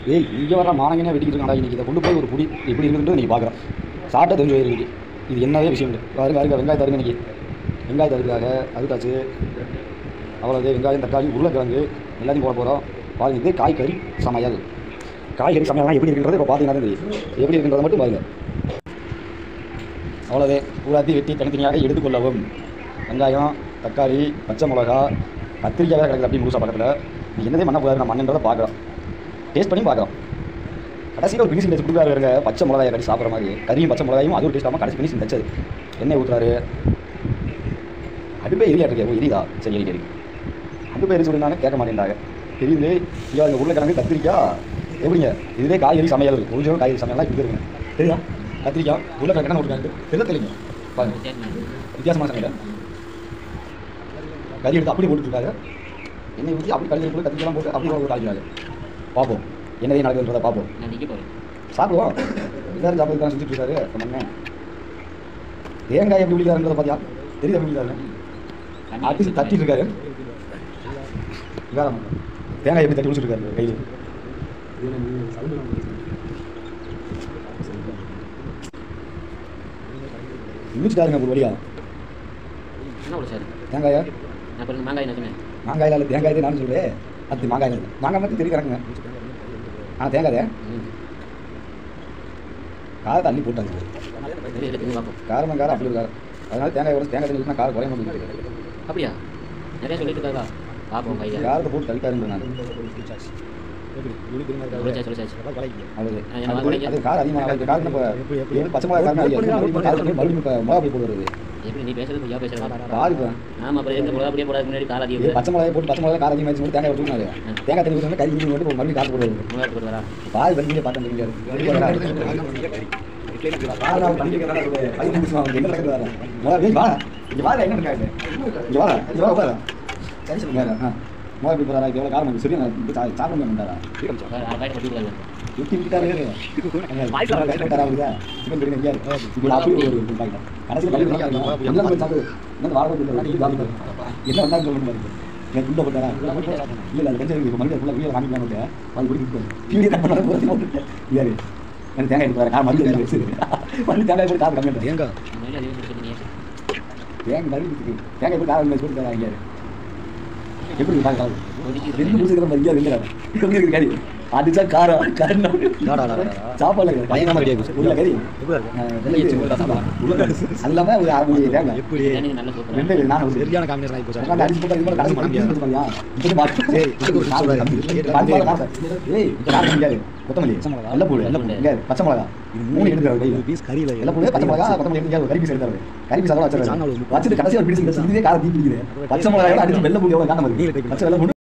ஏய் இங்கே வர மானங்கனே வெட்டிக்கிட்டு இருக்காடா இன்னைக்கு இதை கொண்டு போய் ஒரு புடி எப்படி இருக்குன்றது நீங்கள் பார்க்குறோம் சாப்பிட்டா தெரிஞ்சு போயிருக்கு இது என்னவே விஷயம் இல்லை பாருங்க பாருங்க வெங்காயம் தருங்க இன்னைக்கு வெங்காயம் தருக்காக அதுக்காச்சு அவ்வளோது வெங்காயம் தக்காளி உருளைக்கிழங்கு எல்லாத்தையும் போட போகிறோம் பாருங்க இது காய்கறி சமையல் காய்கறி சமையல்லாம் எப்படி இருக்குன்றது இப்போ பார்த்தீங்கன்னா தெரியும் எப்படி இருக்குன்றதை மட்டும் பாருங்க அவ்வளோதே பூராத்தி வெட்டி தனித்தனியாக எடுத்துக்கொள்ளவும் வெங்காயம் தக்காளி பச்சை மிளகா கத்திரிக்காய் வேறு கிடக்குது அப்படி முழுசா பக்கத்தில் இது என்னதே பண்ண போகாது நம்ம மண்ணன்றதை பார்க்குறோம் டேஸ்ட் பண்ணி பார்க்குறோம் கடைசியில் ஒரு ஃபினிஷிங் டச் கொடுக்குறாரு இருங்க பச்சை மிளகாயை கட்டி சாப்பிட்ற மாதிரி கறியும் பச்சை மிளகாயும் அது ஒரு டேஸ்ட் ஆகாமல் கடைசி ஃபினிஷிங் டச்சது எண்ணெய் ஊற்றுறாரு அடுப்பே எரியா இருக்கு எரியுதா சரி எரி எரி அடுப்பே எரிச்சு விடுனாங்க கேட்க மாட்டேன்டாங்க தெரியுது ஐயா இங்கே உருளைக்கிழங்கு கத்திரிக்காய் எப்படிங்க இதுவே காய்கறி சமையல் ஒரிஜினல் காய்கறி சமையல்லாம் இப்படி இருக்குங்க தெரியுதா கத்திரிக்காய் உருளைக்கிழங்கு உருளைக்கிழங்கு தெரியல தெரியுங்க பாருங்க வித்தியாசமான சமையல் கறி எடுத்து அப்படி போட்டுருக்காங்க எண்ணெய் ஊற்றி அப்படி கறி போட்டு கத்திரிக்காய் போட்டு அப்படி ஒரு காய்க்கிறாங்க பார்ப்போம் என்னதே நடக்குதுன்றதை பார்ப்போம் நான் நிற்க போகிறேன் சாப்பிடுவோம் எல்லாரும் சாப்பிட்டு தான் செஞ்சுட்டு இருக்காரு நம்ம அண்ணன் தேங்காய் எப்படி விழிக்காருன்றதை பார்த்தியா தெரியுது எப்படி விழிக்காரு அடிச்சு தட்டிட்டு இருக்காரு வேற தேங்காய் எப்படி தட்டி பிடிச்சிட்டு இருக்காரு கையில் இழுச்சிட்டாருங்க ஒரு வழியா என்ன ஒரு சார் தேங்காயா நான் பாருங்க மாங்காய் நச்சுமே மாங்காயில் இல்லை தேங்காய் தான் நான் சொல்லுவேன் அது மாங்காய் இல்லை மாங்காய் மட்டும் தெரிய கிடக்குங்க ஆனால் தேங்காய் காரத்தை அள்ளி போட்டாங்க வெளியே எடுத்து பார்ப்போம் காரம் காரம் அப்படி இருக்காரு அதனால தேங்காய் உடச்சு தேங்காய் தண்ணி ஊற்றினா காரம் குறைய மாட்டேங்குது அப்படியா நிறைய சொல்லிட்டு இருக்காதா பார்ப்போம் கையில் காரத்தை போட்டு தள்ளிட்டாருங்க நான் சொல்லிச்சாச்சு சொல்லிச்சாச்சு அவ்வளவு ஆ, எனக்கு அது வளைக்க. அது காரம் அதிகமாக அது காரம் இப்போ ஏழு பச்சை மிளகா காரம் அதிகம் மறுபடியும் காரத்துக்கு மறுபடியும் இப்போ மிளகா போய் போடுறது எப்படி நீ பேசுறது ஐயா பேசுறது பாதி இப்போ ஆமாம் அப்புறம் எங்க மிளகா அப்படியே போடாது முன்னாடி கால் இது அதிகம் பச்சை மிளகாய் போட்டு பச்சை மிளகா காரம் அதிகமாக வச்சு தேங்காய் ஊற்றினாரு தேங்காய் தண்ணி ஊற்றினா கறி ஊற்றி போட்டு மறுபடியும் காசு போடுறது மிளகா போட்டு வரா பாதி பண்ணி பார்த்தேன் தெரியாது காரம் பண்ணி வைக்கிறதா சொல்லுது. பையன் நிமிஷம் அவங்க என்ன நடக்குது வேற? முதல்ல போய் வா. இங்க வாடா, என்ன இருக்காங்க? இங்க வாடா, இங்க வா, உட்காரு. சரி, சொல்லுங்க. ஆ. முதல்ல போய் போறாரா? இது எவ்வளவு காரம் இருக்கு? சரியா? இப்ப சா- சாப்பிட மாட்டாரா? பாயிண்ட் போட்டு விடாது வெட்டி விட்டுட்டாரு. அங்க வாய்க்குள்ள கையில விட்டாரா அவருக்கு? சிக்கன் பிரியாணி எங்கேயா? இப்படி அப்படி ஒரு ஒரு பாக்கெட். கடைசியில பள்ளி விட்டாரா? என்ன நம்ம சாப்பிடு? என்ன வாழை போட்டு விட்டாரா? நீ சாப்பிடு. என்ன வந்தாலும் சொல்லணும் பாருங்க. எனக்கு குண்டை போட்டாரா? இல்ல, இல்ல, அது கொஞ்சம் இருக்கு. மறுபடியும் full ஆ வீடியோ காமிக்கலாம் விட்டு, அது இப்படி இருக்கு. வீடியோ கட் பண்ணாலும் போறது போட்டு. யாரு? எனக்கு தேங்காய் எடுத்து வரேன். காரம் மறுபடியும் எடுத்து வச்சு. மறுபடியும் தேங்காய் போட்டு காரம் கம்மி பண்ணிட்டேன். ஏங்க முன்னாடி அதிகம் சொல்லிட்டு தேங்காய் மறுபடியும் இருக்கு. தேங்காய் போட்டு காரம் போட்டு தராங்க யாரு? எப்படி இருக்கு பாருங்க ஒதுக்கி ரெண்டு முடிச்சுக்கிற மாதிரி இங்கே ரெண்டு எப்படி இருக்கு கறி அடிச்சா காரம் கறி சாப்பாடுல கறி. பயங்கரமா ready ஆயிப்போச்சு. உள்ள கறி எப்படி இருக்கு? ஆ, வெள்ளை இது உள்ள கறி. அது இல்லாம ஒரு அரை மூடி தேங்காய் எப்படி எனக்கு நல்ல சூப்பர் ரெண்டு இல்லை, நான் ஒரு சரியான காம்பினேஷன் ஆகி போச்சு உட்கார்ந்து அடிச்சு போட்டா இது மாதிரி கடைசி பண்ணி பீஸ் பண்ணியா? இப்படி மாத்து. சரி, இதுக்கு ஒரு நாலு சொல்றாரு. தம்பி. கேட்டு பாத்து வந்து பாத்து பாத்து. ஏய், இந்த காரம் இங்க இரு. கொத்தமல்லி பச்சை மிளகா. வெள்ளைப்பூடு வெள்ளைப்பூடு இங்க இரு. பச்சை மிளகா இது மூணு எடுத்து கையில் பீஸ் கறியில வெள்ளைப்பூடு பச்சை மிளகா கொத்தமல்லி எடுத்து இங்க ஒரு கறி பீஸ் எடுத்தாரு கறி பீஸ் அதெல்லாம் சாணம் வச்சிருக்காரு ஒரு வச்சுட்டு கடைசியா ஒரு பீஸ் இதுவே காரம் தீ பிடிக்குது பச்சை மிளகாயோட அடிச்சு வெள்ளை பூடி எவ்வளவு காரணம் நீல இருக்கு டைப் பச்சை வெள்ளை பூண்டு